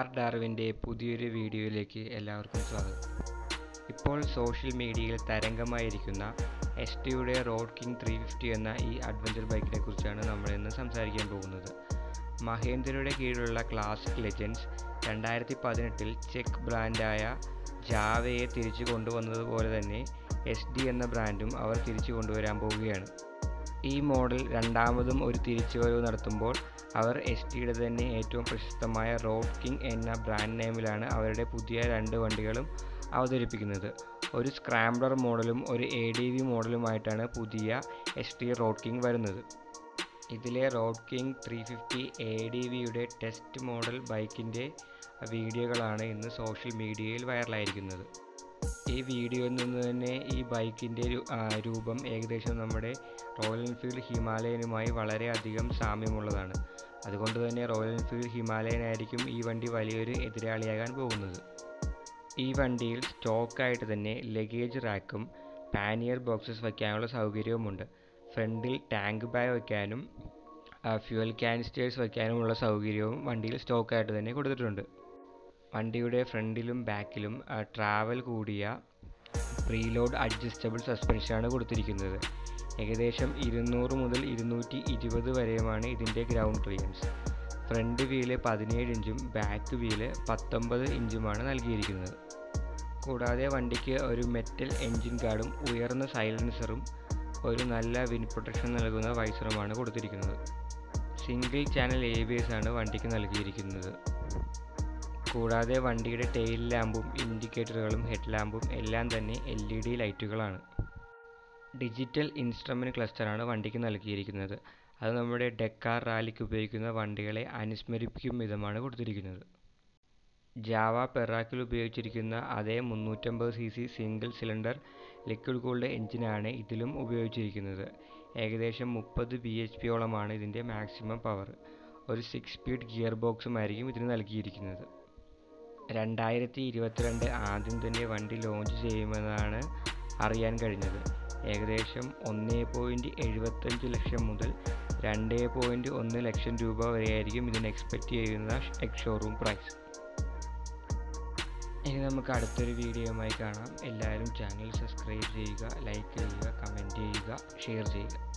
car ഡാർവിൻ്റെ പുതിയൊരു വീഡിയോയിലേക്ക് എല്ലാവർക്കും സ്വാഗതം ഇപ്പോൾ സോഷ്യൽ മീഡിയയിൽ തരംഗമായിരിക്കുന്ന എസ് ടിയുടെ റോഡ് കിങ് ത്രീ ഫിഫ്റ്റി എന്ന ഈ അഡ്വഞ്ചർ ബൈക്കിനെ കുറിച്ചാണ് നമ്മൾ ഇന്ന് സംസാരിക്കാൻ പോകുന്നത് മഹേന്ദ്രയുടെ കീഴിലുള്ള ക്ലാസിക് ലെജൻഡ്സ് രണ്ടായിരത്തി പതിനെട്ടിൽ ചെക്ക് ബ്രാൻഡായ ജാവയെ തിരിച്ചു കൊണ്ടുവന്നതുപോലെ തന്നെ എസ് ഡി എന്ന ബ്രാൻഡും അവർ തിരിച്ചു കൊണ്ടുവരാൻ പോവുകയാണ് ഈ മോഡൽ രണ്ടാമതും ഒരു തിരിച്ചുവരവ് നടത്തുമ്പോൾ അവർ എസ് ടിയുടെ തന്നെ ഏറ്റവും പ്രശസ്തമായ റോഡ് കിങ് എന്ന ബ്രാൻഡ് നെയിമിലാണ് അവരുടെ പുതിയ രണ്ട് വണ്ടികളും അവതരിപ്പിക്കുന്നത് ഒരു സ്ക്രാംബ്ലർ മോഡലും ഒരു എ ഡി വി മോഡലുമായിട്ടാണ് പുതിയ എസ് ടി റോഡ് കിങ് വരുന്നത് ഇതിലെ road king three fifty A D വിയുടെ ടെസ്റ്റ് മോഡൽ ബൈക്കിൻ്റെ വീഡിയോകളാണ് ഇന്ന് സോഷ്യൽ മീഡിയയിൽ വൈറലായിരിക്കുന്നത് ഈ വീഡിയോയിൽ നിന്ന് തന്നെ ഈ ബൈക്കിൻ്റെ രൂപം ഏകദേശം നമ്മുടെ റോയൽ എൻഫീൽഡ് ഹിമാലയനുമായി വളരെയധികം സാമ്യമുള്ളതാണ് അതുകൊണ്ട് തന്നെ റോയൽ എൻഫീൽഡ് ഹിമാലയൻ ആയിരിക്കും ഈ വണ്ടി വലിയൊരു എതിരാളിയാകാൻ പോകുന്നത് ഈ വണ്ടിയിൽ സ്റ്റോക്കായിട്ട് തന്നെ ലഗേജ് റാക്കും പാനിയർ ബോക്സസ് വയ്ക്കാനുള്ള സൗകര്യവുമുണ്ട് ഫ്രണ്ടിൽ ടാങ്ക് ബാഗ് വയ്ക്കാനും ഫ്യൂവൽ ക്യാനിസ്റ്റേഴ്സ് വയ്ക്കാനുമുള്ള സൗകര്യവും വണ്ടിയിൽ സ്റ്റോക്കായിട്ട് തന്നെ കൊടുത്തിട്ടുണ്ട് വണ്ടിയുടെ ഫ്രണ്ടിലും ബാക്കിലും ട്രാവൽ കൂടിയ പ്രീലോഡ് അഡ്ജസ്റ്റബിൾ സസ്പെൻഷനാണ് കൊടുത്തിരിക്കുന്നത് ഏകദേശം ഇരുന്നൂറ് മുതൽ ഇരുന്നൂറ്റി ഇരുപത് വരെയുമാണ് ഇതിൻ്റെ ഗ്രൗണ്ട് ക്ലിയറൻസ് ഫ്രണ്ട് വീല് പതിനേഴ് ഇഞ്ചും ബാക്ക് വീല് പത്തൊമ്പത് ഇഞ്ചുമാണ് നൽകിയിരിക്കുന്നത് കൂടാതെ വണ്ടിക്ക് ഒരു മെറ്റൽ എൻജിൻ ഗാർഡും ഉയർന്ന സൈലൻസറും ഒരു നല്ല വിൻഡ് പ്രൊട്ടക്ഷൻ നൽകുന്ന വൈസറുമാണ് കൊടുത്തിരിക്കുന്നത് single channel A B S ആണ് വണ്ടിക്ക് നൽകിയിരിക്കുന്നത് കൂടാതെ വണ്ടിയുടെ ടെയിൽ ലാമ്പും ഇൻഡിക്കേറ്ററുകളും ഹെഡ് ലാമ്പും എല്ലാം തന്നെ എൽ ഇ ഡി ലൈറ്റുകളാണ് ഡിജിറ്റൽ ഇൻസ്ട്രുമെൻറ്റ് ക്ലസ്റ്ററാണ് വണ്ടിക്ക് നൽകിയിരിക്കുന്നത് അത് നമ്മുടെ ഡെക്കാർ റാലിക്ക് ഉപയോഗിക്കുന്ന വണ്ടികളെ അനുസ്മരിപ്പിക്കും വിധമാണ് കൊടുത്തിരിക്കുന്നത് ജാവ പെറാക്കിൽ ഉപയോഗിച്ചിരിക്കുന്ന അതേ മുന്നൂറ്റമ്പത് C C single cylinder liquid cooled എഞ്ചിനാണ് ഇതിലും ഉപയോഗിച്ചിരിക്കുന്നത് ഏകദേശം മുപ്പത് ബി എച്ച് പിയോളമാണ് ഇതിൻ്റെ മാക്സിമം പവർ ഒരു സിക്സ് സ്പീഡ് ഗിയർ ബോക്സുമായിരിക്കും ഇതിന് നൽകിയിരിക്കുന്നത് രണ്ടായിരത്തി ഇരുപത്തിരണ്ട് ആദ്യം തന്നെ വണ്ടി ലോഞ്ച് ചെയ്യുമെന്നാണ് അറിയാൻ കഴിഞ്ഞത് ഏകദേശം ഒന്ന് പോയിൻറ്റ് എഴുപത്തഞ്ച് ലക്ഷം മുതൽ രണ്ട് പോയിൻറ്റ് ഒന്ന് ലക്ഷം രൂപ വരെയായിരിക്കും ഇതിന് എക്സ്പെക്റ്റ് ചെയ്യുന്ന എക്സ് ഷോറൂം പ്രൈസ് ഇനി നമുക്ക് അടുത്തൊരു വീഡിയോയുമായി കാണാം എല്ലാവരും ചാനൽ സബ്സ്ക്രൈബ് ചെയ്യുക ലൈക്ക് ചെയ്യുക കമൻറ്റ് ചെയ്യുക ഷെയർ ചെയ്യുക